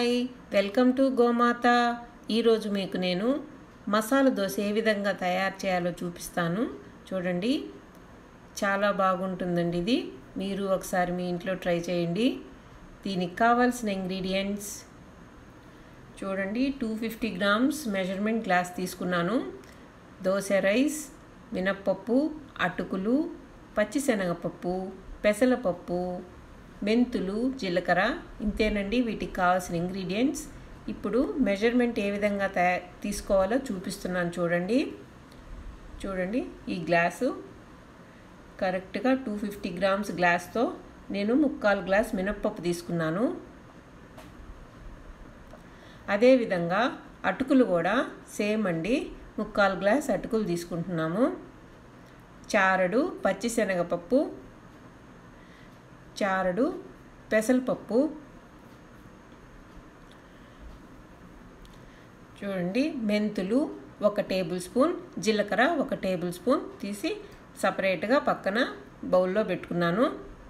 hi welcome to గోమాత ఈరోజు మీకు నేను మసాలా దోశ ఏ విధంగా తయారు చేయాలో చూపిస్తాను చూడండి చాలా బాగుంటుందండి ఇది మీరు ఒకసారి మీ ఇంట్లో ట్రై చేయండి దీనికి కావాల్సిన ఇంగ్రీడియంట్స్ చూడండి two fifty grams measurement glass తీసుకున్నాను దోశ రైస్ మినప్పప్పు అటుకులు పచ్చిశనగపప్పు పెసలపప్పు మెంతులు జీలకర్ర ఇంతేనండి వీటికి కావాల్సిన ఇంగ్రీడియంట్స్ ఇప్పుడు మెజర్మెంట్ ఏ విధంగా తయా తీసుకోవాలో చూపిస్తున్నాను చూడండి చూడండి ఈ గ్లాసు కరెక్ట్గా టూ ఫిఫ్టీ గ్రామ్స్ గ్లాస్తో నేను ముక్కాలు గ్లాస్ మినప్పప్పు తీసుకున్నాను అదేవిధంగా అటుకులు కూడా సేమ్ అండి ముక్కాలు గ్లాస్ అటుకులు తీసుకుంటున్నాము చారడు పచ్చిశనగపప్పు చారడు పెసరపప్పు చూడండి మెంతులు ఒక టేబుల్ స్పూన్ జీలకర్ర ఒక టేబుల్ స్పూన్ తీసి సపరేట్గా పక్కన బౌల్లో పెట్టుకున్నాను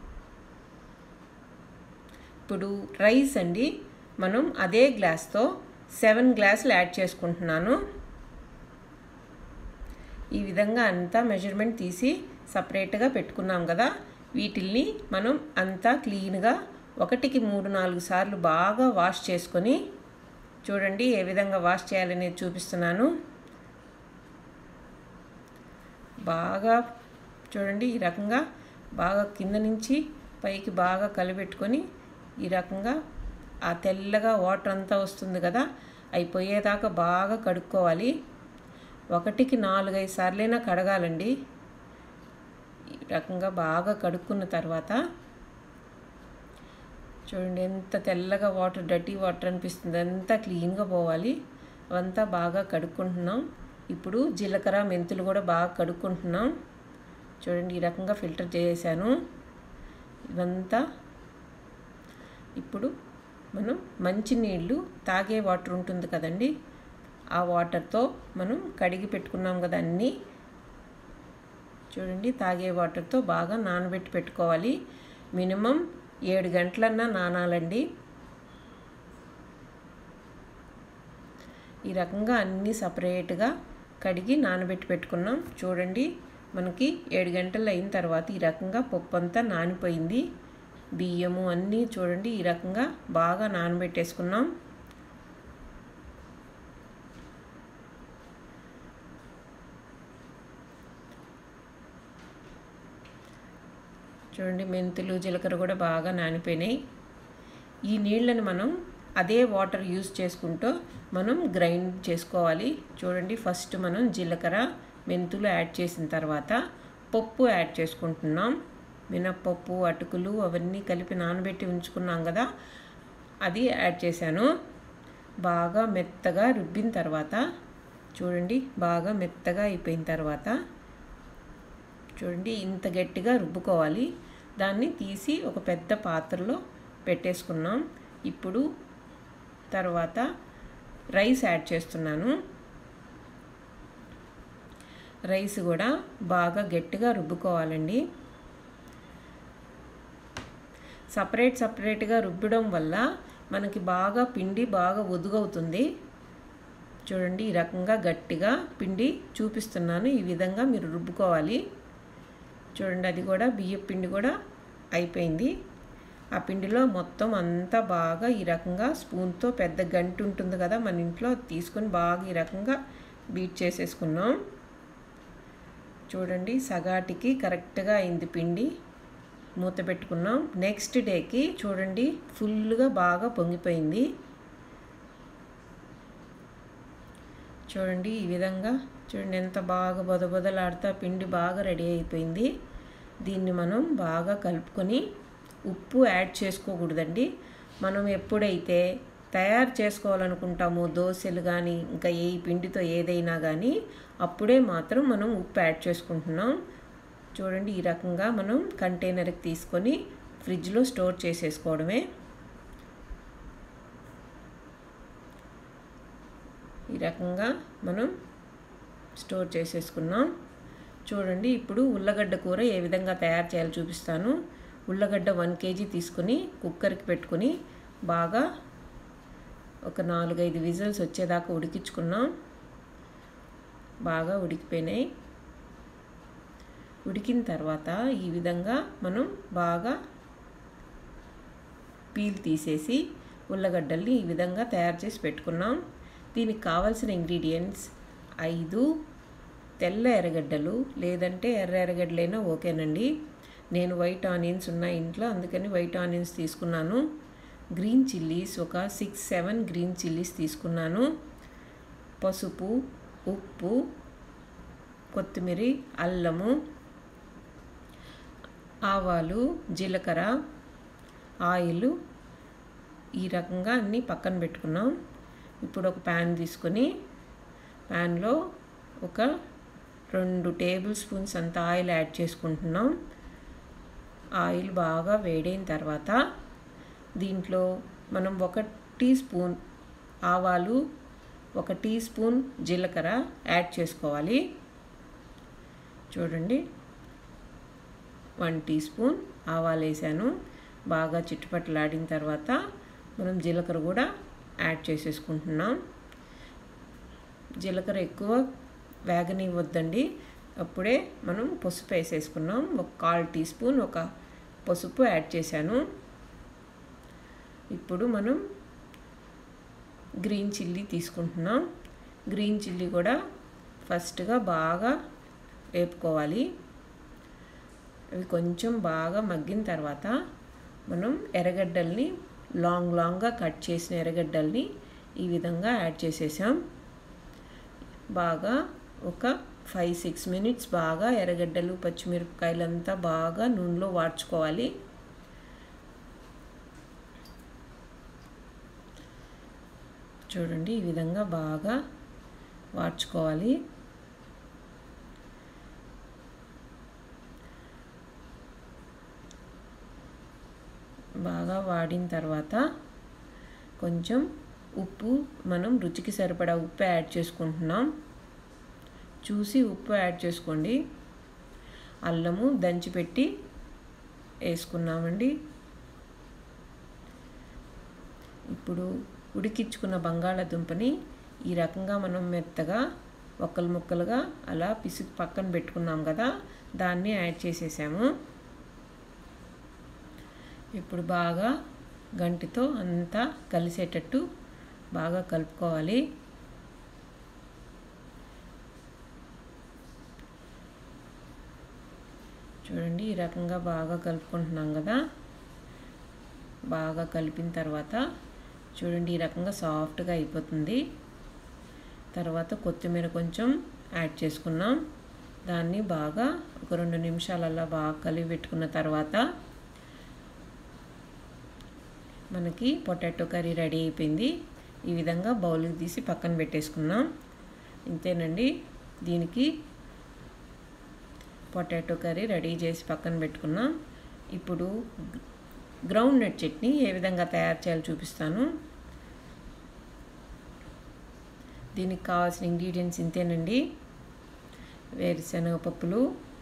ఇప్పుడు రైస్ అండి మనం అదే గ్లాస్తో సెవెన్ గ్లాసులు యాడ్ చేసుకుంటున్నాను ఈ విధంగా అంతా మెజర్మెంట్ తీసి సపరేట్గా పెట్టుకున్నాం కదా వీటిల్ని మనం అంతా క్లీన్గా ఒకటికి మూడు నాలుగు సార్లు బాగా వాష్ చేసుకొని చూడండి ఏ విధంగా వాష్ చేయాలనేది చూపిస్తున్నాను బాగా చూడండి ఈ రకంగా బాగా కింద నుంచి పైకి బాగా కలిపెట్టుకొని ఈ రకంగా ఆ తెల్లగా వాటర్ అంతా వస్తుంది కదా అయిపోయేదాకా బాగా కడుక్కోవాలి ఒకటికి నాలుగైదు సార్లైనా కడగాలండి ఈ రకంగా బాగా కడుక్కున్న తర్వాత చూడండి ఎంత తెల్లగా వాటర్ డర్టీ వాటర్ అనిపిస్తుంది అంతా క్లీన్గా పోవాలి అవంతా బాగా కడుక్కుంటున్నాం ఇప్పుడు జీలకర్ర మెంతులు కూడా బాగా కడుక్కుంటున్నాం చూడండి ఈ రకంగా ఫిల్టర్ చేసాను ఇవంతా ఇప్పుడు మనం మంచినీళ్ళు తాగే వాటర్ ఉంటుంది కదండి ఆ వాటర్తో మనం కడిగి పెట్టుకున్నాం కదా అన్నీ చూడండి తాగే వాటర్తో బాగా నానబెట్టి పెట్టుకోవాలి మినిమం ఏడు గంటలన్నా నానాలండి ఈ రకంగా అన్నీ సపరేట్గా కడిగి నానబెట్టి పెట్టుకున్నాం చూడండి మనకి ఏడు గంటలు అయిన తర్వాత ఈ రకంగా పప్పు అంతా నానిపోయింది బియ్యము అన్నీ చూడండి ఈ రకంగా బాగా నానబెట్టేసుకున్నాం చూడండి మెంతులు జీలకర్ర కూడా బాగా నానిపోయినాయి ఈ నీళ్ళని మనం అదే వాటర్ యూజ్ చేసుకుంటూ మనం గ్రైండ్ చేసుకోవాలి చూడండి ఫస్ట్ మనం జీలకర్ర మెంతులు యాడ్ చేసిన తర్వాత పప్పు యాడ్ చేసుకుంటున్నాం మినప్పప్పు అటుకులు అవన్నీ కలిపి నానబెట్టి ఉంచుకున్నాం కదా అది యాడ్ చేశాను బాగా మెత్తగా రుబ్బిన తర్వాత చూడండి బాగా మెత్తగా అయిపోయిన తర్వాత చూడండి ఇంత గట్టిగా రుబ్బుకోవాలి దాన్ని తీసి ఒక పెద్ద పాత్రలో పెట్టేసుకున్నాం ఇప్పుడు తర్వాత రైస్ యాడ్ చేస్తున్నాను రైస్ కూడా బాగా గట్టిగా రుబ్బుకోవాలండి సపరేట్ సపరేట్గా రుబ్బడం వల్ల మనకి బాగా పిండి బాగా ఒదుగవుతుంది చూడండి ఈ రకంగా గట్టిగా పిండి చూపిస్తున్నాను ఈ విధంగా మీరు రుబ్బుకోవాలి చూడండి అది కూడా బియ్య పిండి కూడా అయిపోయింది ఆ పిండిలో మొత్తం అంతా బాగా ఈ రకంగా స్పూన్తో పెద్ద గంటి ఉంటుంది కదా మన ఇంట్లో తీసుకొని బాగా ఈ రకంగా బీట్ చేసేసుకున్నాం చూడండి సగాటికి కరెక్ట్గా అయింది పిండి మూత పెట్టుకున్నాం నెక్స్ట్ డేకి చూడండి ఫుల్గా బాగా పొంగిపోయింది చూడండి ఈ విధంగా చూడండి ఎంత బాగా బొదబొదలాడుతా పిండి బాగా రెడీ అయిపోయింది దీన్ని మనం బాగా కలుపుకొని ఉప్పు యాడ్ చేసుకోకూడదండి మనం ఎప్పుడైతే తయారు చేసుకోవాలనుకుంటామో దోశలు కానీ ఇంకా ఏ పిండితో ఏదైనా కానీ అప్పుడే మాత్రం మనం ఉప్పు యాడ్ చేసుకుంటున్నాం చూడండి ఈ రకంగా మనం కంటైనర్కి తీసుకొని ఫ్రిడ్జ్లో స్టోర్ చేసేసుకోవడమే ఈ రకంగా మనం స్టోర్ చేసేసుకున్నాం చూడండి ఇప్పుడు ఉల్లగడ్డ కూర ఏ విధంగా తయారు చేయాలో చూపిస్తాను ఉల్లగడ్డ వన్ కేజీ తీసుకొని కుక్కర్కి పెట్టుకొని బాగా ఒక నాలుగైదు విజిల్స్ వచ్చేదాకా ఉడికించుకున్నాం బాగా ఉడికిపోయినాయి ఉడికిన తర్వాత ఈ విధంగా మనం బాగా పీల్ తీసేసి ఉల్లగడ్డల్ని ఈ విధంగా తయారు చేసి పెట్టుకున్నాం దీనికి కావాల్సిన ఇంగ్రీడియంట్స్ ఐదు తెల్ల ఎర్రగడ్డలు లేదంటే ఎర్ర ఎర్రగడ్డలైనా ఓకేనండి నేను వైట్ ఆనియన్స్ ఉన్నాయి ఇంట్లో అందుకని వైట్ ఆనియన్స్ తీసుకున్నాను గ్రీన్ చిల్లీస్ ఒక సిక్స్ సెవెన్ గ్రీన్ చిల్లీస్ తీసుకున్నాను పసుపు ఉప్పు కొత్తిమీర అల్లము ఆవాలు జీలకర్ర ఆయిల్ ఈ రకంగా అన్నీ పక్కన పెట్టుకున్నాం ఇప్పుడు ఒక ప్యాన్ తీసుకొని ప్యాన్లో ఒక రెండు టేబుల్ స్పూన్స్ అంత ఆయిల్ యాడ్ చేసుకుంటున్నాం ఆయిల్ బాగా వేడైన తర్వాత దీంట్లో మనం ఒక టీ స్పూన్ ఆవాలు ఒక టీ స్పూన్ జీలకర్ర యాడ్ చేసుకోవాలి చూడండి వన్ టీ స్పూన్ ఆవాలు వేసాను బాగా చిట్టుపట్లాడిన తర్వాత మనం జీలకర్ర కూడా యాడ్ చేసేసుకుంటున్నాం జీలకర్ర ఎక్కువ వేగనివ్వద్దండి అప్పుడే మనం పసుపు వేసేసుకున్నాం ఒక కాల్ టీ స్పూన్ ఒక పసుపు యాడ్ చేశాను ఇప్పుడు మనం గ్రీన్ చిల్లీ తీసుకుంటున్నాం గ్రీన్ చిల్లీ కూడా ఫస్ట్గా బాగా వేపుకోవాలి అవి కొంచెం బాగా మగ్గిన తర్వాత మనం ఎర్రగడ్డల్ని లాంగ్ లాంగ్గా కట్ చేసిన ఎర్రగడ్డల్ని ఈ విధంగా యాడ్ చేసేసాం బాగా ఒక ఫైవ్ సిక్స్ మినిట్స్ బాగా ఎర్రగడ్డలు పచ్చిమిరపకాయలు అంతా బాగా నూనెలో వాడ్చుకోవాలి చూడండి ఈ విధంగా బాగా వాడ్చుకోవాలి బాగా వాడిన తర్వాత కొంచెం ఉప్పు మనం రుచికి సరిపడా ఉప్పు యాడ్ చేసుకుంటున్నాం చూసి ఉప్పు యాడ్ చేసుకోండి అల్లము దంచిపెట్టి వేసుకున్నామండి ఇప్పుడు ఉడికించుకున్న బంగాళాదుంపని ఈ రకంగా మనం మెత్తగా ఒక్కలు ముక్కలుగా అలా పిసికి పక్కన పెట్టుకున్నాం కదా దాన్ని యాడ్ చేసేసాము ఇప్పుడు బాగా గంటితో అంతా కలిసేటట్టు బాగా కలుపుకోవాలి చూడండి ఈ రకంగా బాగా కలుపుకుంటున్నాం కదా బాగా కలిపిన తర్వాత చూడండి ఈ రకంగా సాఫ్ట్గా అయిపోతుంది తర్వాత కొత్తిమీర కొంచెం యాడ్ చేసుకున్నాం దాన్ని బాగా ఒక రెండు నిమిషాలల్లా బాగా కలిపి పెట్టుకున్న తర్వాత మనకి పొటాటో కర్రీ రెడీ అయిపోయింది ఈ విధంగా బౌల్కి తీసి పక్కన పెట్టేసుకున్నాం ఇంతేనండి దీనికి పొటాటో కర్రీ రెడీ చేసి పక్కన పెట్టుకున్నాం ఇప్పుడు గ్రౌండ్ నట్ చట్నీ ఏ విధంగా తయారు చేయాలో చూపిస్తాను దీనికి కావాల్సిన ఇంగ్రీడియంట్స్ ఇంతేనండి వేరుశనగ పప్పులు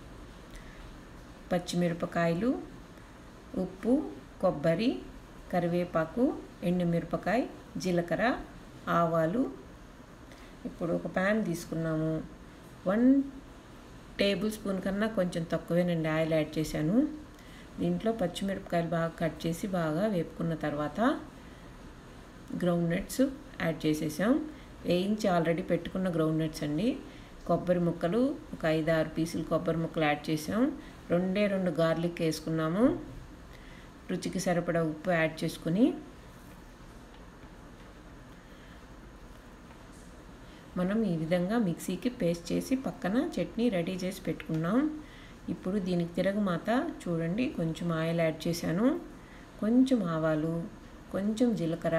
పచ్చిమిరపకాయలు ఉప్పు కొబ్బరి కరివేపాకు ఎండుమిరపకాయ జీలకర్ర ఆవాలు ఇప్పుడు ఒక ప్యాన్ తీసుకున్నాము వన్ టేబుల్ స్పూన్ కన్నా కొంచెం తక్కువేనండి ఆయిల్ యాడ్ చేశాను దీంట్లో పచ్చిమిరపకాయలు బాగా కట్ చేసి బాగా వేపుకున్న తర్వాత గ్రౌండ్ నట్స్ యాడ్ చేసేసాం వేయించి ఆల్రెడీ పెట్టుకున్న గ్రౌండ్ నట్స్ అండి కొబ్బరి ముక్కలు ఒక ఐదు ఆరు పీసులు కొబ్బరి ముక్కలు యాడ్ చేసాం రెండే రెండు గార్లిక్ వేసుకున్నాము రుచికి సరిపడా ఉప్పు యాడ్ చేసుకుని మనం ఈ విధంగా మిక్సీకి పేస్ట్ చేసి పక్కన చట్నీ రెడీ చేసి పెట్టుకున్నాం ఇప్పుడు దీనికి తిరగమాత చూడండి కొంచెం ఆయిల్ యాడ్ చేశాను కొంచెం ఆవాలు కొంచెం జీలకర్ర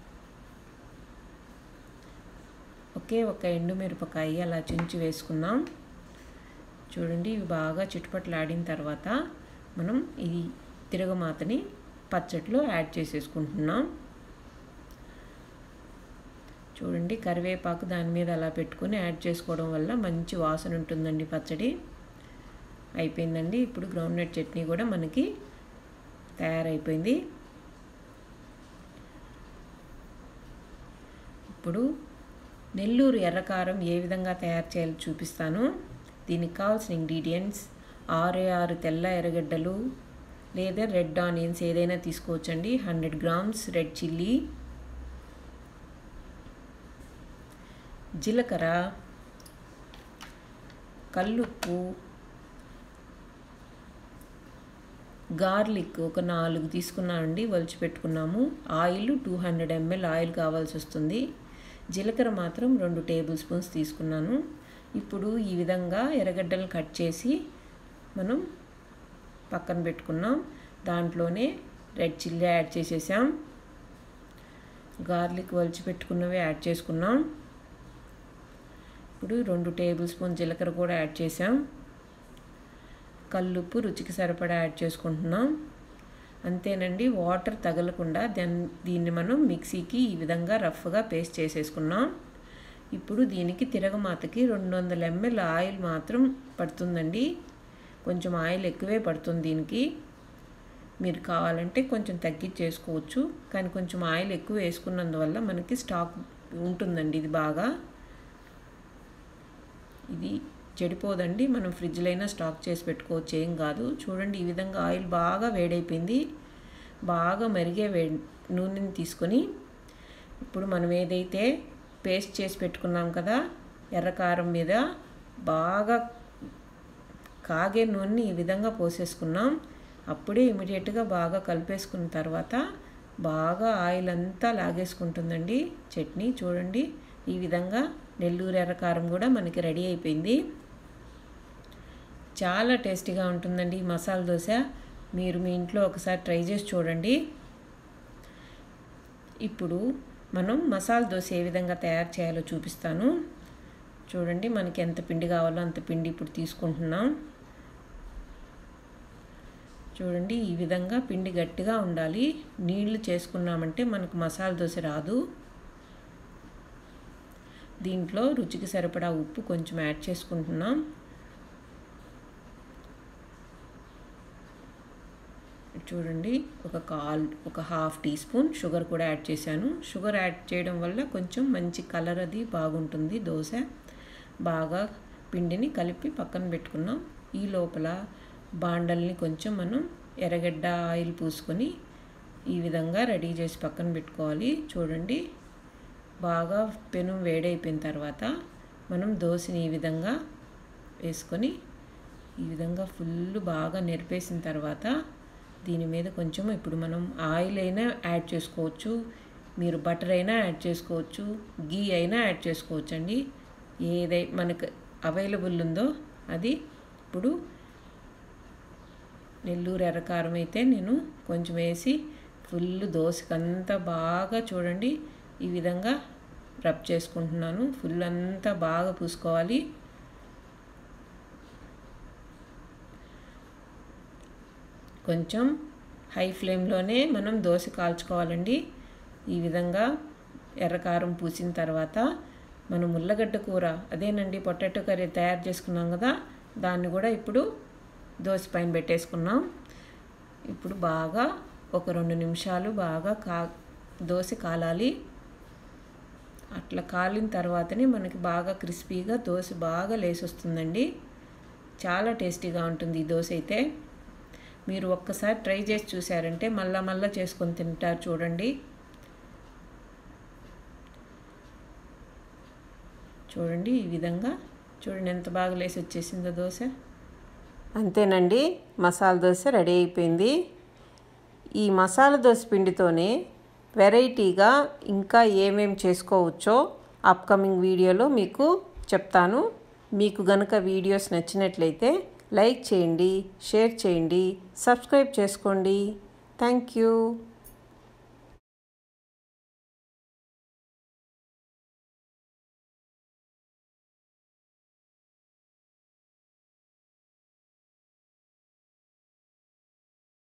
ఒకే ఒక ఎండుమిరపకాయ అలా చుంచి వేసుకున్నాం చూడండి ఇవి బాగా చిట్టుపట్లాడిన తర్వాత మనం ఈ తిరగమాతని పచ్చట్లో యాడ్ చేసేసుకుంటున్నాం చూడండి కరివేపాకు దాని మీద అలా పెట్టుకొని యాడ్ చేసుకోవడం వల్ల మంచి వాసన ఉంటుందండి పచ్చడి అయిపోయిందండి ఇప్పుడు గ్రౌండ్నట్ చట్నీ కూడా మనకి తయారైపోయింది ఇప్పుడు నెల్లూరు ఎర్రకారం ఏ విధంగా తయారు చేయాలో చూపిస్తాను దీనికి కావాల్సిన ఇంగ్రీడియంట్స్ ఆరు ఆరు తెల్ల ఎర్రగడ్డలు లేదా రెడ్ ఆనియన్స్ ఏదైనా తీసుకోవచ్చండి హండ్రెడ్ గ్రామ్స్ రెడ్ చిల్లీ జీలకర్ర కల్లుప్పు గార్లిక్ ఒక నాలుగు తీసుకున్నానండి వలిచి పెట్టుకున్నాము oil two hundred ML oil కావాల్సి వస్తుంది జీలకర్ర మాత్రం రెండు టేబుల్ స్పూన్స్ తీసుకున్నాను ఇప్పుడు ఈ విధంగా ఎర్రగడ్డలు కట్ చేసి మనం పక్కన పెట్టుకున్నాం దాంట్లోనే రెడ్ చిల్లీ యాడ్ చేసేసాం గార్లిక్ వలిచి పెట్టుకున్నవి యాడ్ చేసుకున్నాం ఇప్పుడు రెండు టేబుల్ స్పూన్ జీలకర్ర కూడా యాడ్ చేసాం కల్లుప్పు రుచికి సరిపడా యాడ్ చేసుకుంటున్నాం అంతేనండి వాటర్ తగలకుండా దాన్ని దీన్ని మనం మిక్సీకి ఈ విధంగా రఫ్గా పేస్ట్ చేసేసుకున్నాం ఇప్పుడు దీనికి తిరగమాతకి రెండు వందల ఎంఎల్ ఆయిల్ మాత్రం పడుతుందండి కొంచెం ఆయిల్ ఎక్కువే పడుతుంది దీనికి మీరు కావాలంటే కొంచెం తగ్గించేసుకోవచ్చు కానీ కొంచెం ఆయిల్ ఎక్కువ వేసుకున్నందువల్ల మనకి స్టాక్ ఉంటుందండి ఇది బాగా ఇది చెడిపోదండి మనం ఫ్రిడ్జ్లో అయినా స్టాక్ చేసి పెట్టుకోవచ్చు ఏం కాదు చూడండి ఈ విధంగా ఆయిల్ బాగా వేడైపోయింది బాగా మరిగే వే నూనెని తీసుకొని ఇప్పుడు మనం ఏదైతే పేస్ట్ చేసి పెట్టుకున్నాం కదా ఎర్రకారం మీద బాగా కాగే నూనెని ఈ విధంగా పోసేసుకున్నాం అప్పుడే ఇమీడియట్గా బాగా కలిపేసుకున్న తర్వాత బాగా ఆయిల్ అంతా లాగేసుకుంటుందండి చట్నీ చూడండి ఈ విధంగా నెల్లూరు ఎర్రకారం కూడా మనకి రెడీ అయిపోయింది చాలా టేస్టీగా ఉంటుందండి ఈ మసాలా దోశ మీరు మీ ఇంట్లో ఒకసారి ట్రై చేసి చూడండి ఇప్పుడు మనం మసాలా దోశ ఏ విధంగా తయారు చేయాలో చూపిస్తాను చూడండి మనకి ఎంత పిండి కావాలో అంత పిండి ఇప్పుడు తీసుకుంటున్నాం చూడండి ఈ విధంగా పిండి గట్టిగా ఉండాలి నీళ్లు చేసుకున్నామంటే మనకు మసాలా దోశ రాదు దీంట్లో రుచికి సరిపడా ఉప్పు కొంచెం యాడ్ చేసుకుంటున్నాం చూడండి ఒక కాల్ ఒక హాఫ్ టీ స్పూన్ షుగర్ కూడా యాడ్ చేశాను షుగర్ యాడ్ చేయడం వల్ల కొంచెం మంచి కలర్ అది బాగుంటుంది దోశ బాగా పిండిని కలిపి పక్కన పెట్టుకున్నాం ఈ లోపల బాండల్ని కొంచెం మనం ఎర్రగడ్డ ఆయిల్ పూసుకొని ఈ విధంగా రెడీ చేసి పక్కన పెట్టుకోవాలి చూడండి బాగా పెను వేడైపోయిన తర్వాత మనం దోశని ఈ విధంగా వేసుకొని ఈ విధంగా ఫుల్ బాగా నెరిపేసిన తర్వాత దీని మీద కొంచెం ఇప్పుడు మనం ఆయిల్ అయినా యాడ్ చేసుకోవచ్చు మీరు బటర్ అయినా యాడ్ చేసుకోవచ్చు గీ అయినా యాడ్ చేసుకోవచ్చు అండి ఏదై మనకు అవైలబుల్ ఉందో అది ఇప్పుడు నెల్లూరు ఎర్రకారం అయితే నేను కొంచెం వేసి ఫుల్ దోశకంతా బాగా చూడండి ఈ విధంగా రబ్ చేసుకుంటున్నాను ఫుల్ అంతా బాగా పూసుకోవాలి కొంచెం హై ఫ్లేమ్లోనే మనం దోశ కాల్చుకోవాలండి ఈ విధంగా ఎర్రకారం పూసిన తర్వాత మనం ఉల్లగడ్డ కూర అదేనండి పొటాటో కర్రీ తయారు చేసుకున్నాం కదా దాన్ని కూడా ఇప్పుడు దోశ పైన పెట్టేసుకున్నాం ఇప్పుడు బాగా ఒక రెండు నిమిషాలు బాగా కా దోశ కాలాలి అట్లా కాలిన తర్వాతనే మనకి బాగా క్రిస్పీగా దోశ బాగా లేసొస్తుందండి చాలా టేస్టీగా ఉంటుంది ఈ దోశ అయితే మీరు ఒక్కసారి ట్రై చేసి చూసారంటే మళ్ళా మళ్ళా చేసుకొని తింటారు చూడండి చూడండి ఈ విధంగా చూడండి ఎంత బాగా లేసి వచ్చేసిందో దోశ అంతేనండి మసాలా దోశ రెడీ అయిపోయింది ఈ మసాలా దోశ పిండితోనే వెరైటీగా ఇంకా ఏమేం చేసుకోవచ్చో అప్కమింగ్ వీడియోలో మీకు చెప్తాను మీకు గనుక వీడియోస్ నచ్చినట్లయితే లైక్ చేయండి షేర్ చేయండి సబ్స్క్రైబ్ చేసుకోండి థ్యాంక్ యూ